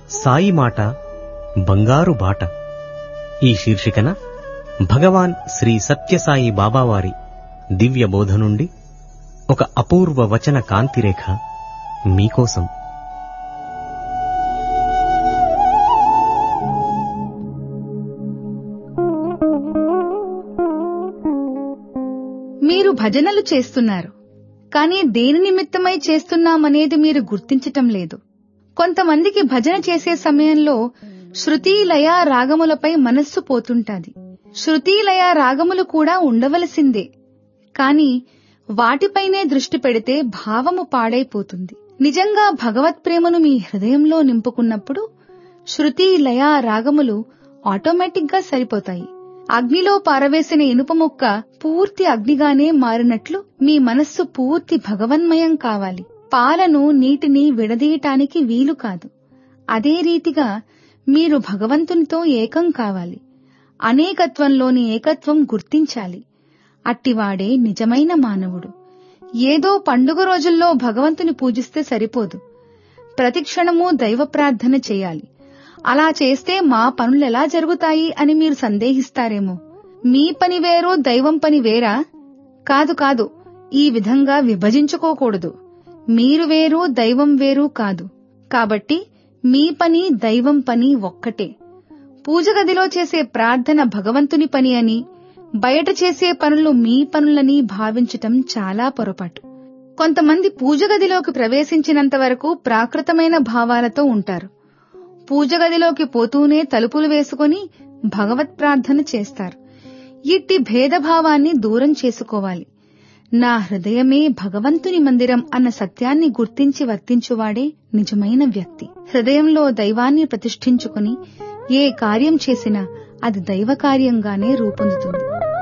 సాయి మాట బంగారు బాట ఈ శీర్షికన భగవాన్ శ్రీ సత్యసాయి బాబావారి దివ్య బోధ నుండి ఒక అపూర్వ వచన కాంతిరేఖ మీకోసం మీరు భజనలు చేస్తున్నారు కానీ దేని నిమిత్తమై చేస్తున్నామనేది మీరు గుర్తించటం లేదు కొంతమందికి భజన చేసే సమయంలో శృతి లయ రాగములపై మనస్సు పోతుంటాది శృతి లయ రాగములు కూడా ఉండవలసిందే కాని వాటిపైనే దృష్టి పెడితే భావము పాడైపోతుంది నిజంగా భగవత్ ప్రేమను మీ హృదయంలో నింపుకున్నప్పుడు శృతి లయ రాగములు ఆటోమేటిక్ గా సరిపోతాయి అగ్నిలో పారవేసిన ఇనుప ముక్క పూర్తి అగ్నిగానే మారినట్లు మీ మనస్సు పూర్తి భగవన్మయం కావాలి పాలను నీటిని విడదీయటానికి వీలు కాదు అదే రీతిగా మీరు భగవంతునితో ఏకం కావాలి అనేకత్వంలోని ఏకత్వం గుర్తించాలి అట్టివాడే నిజమైన మానవుడు ఏదో పండుగ రోజుల్లో భగవంతుని పూజిస్తే సరిపోదు ప్రతిక్షణము దైవ ప్రార్థన చేయాలి అలా చేస్తే మా పనులెలా జరుగుతాయి అని మీరు సందేహిస్తారేమో మీ పని వేరు దైవం పని వేరా కాదు కాదు ఈ విధంగా విభజించుకోకూడదు మీరు వేరు దైవం వేరు కాదు కాబట్టి మీ పని దైవం పని ఒక్కటే పూజ గదిలో చేసే ప్రార్థన భగవంతుని పని అని బయట చేసే పనులు మీ పనులని భావించటం చాలా పొరపాటు కొంతమంది పూజ గదిలోకి ప్రవేశించినంత వరకు ప్రాకృతమైన భావాలతో ఉంటారు పూజ గదిలోకి పోతూనే తలుపులు వేసుకుని భగవత్ ప్రార్థన చేస్తారు ఇట్టి భేదభావాన్ని దూరం చేసుకోవాలి నా హృదయమే భగవంతుని మందిరం అన్న సత్యాన్ని గుర్తించి వర్తించువాడే నిజమైన వ్యక్తి హృదయంలో దైవాన్ని ప్రతిష్ఠించుకుని ఏ కార్యం చేసినా అది దైవ కార్యంగానే రూపొందుతుంది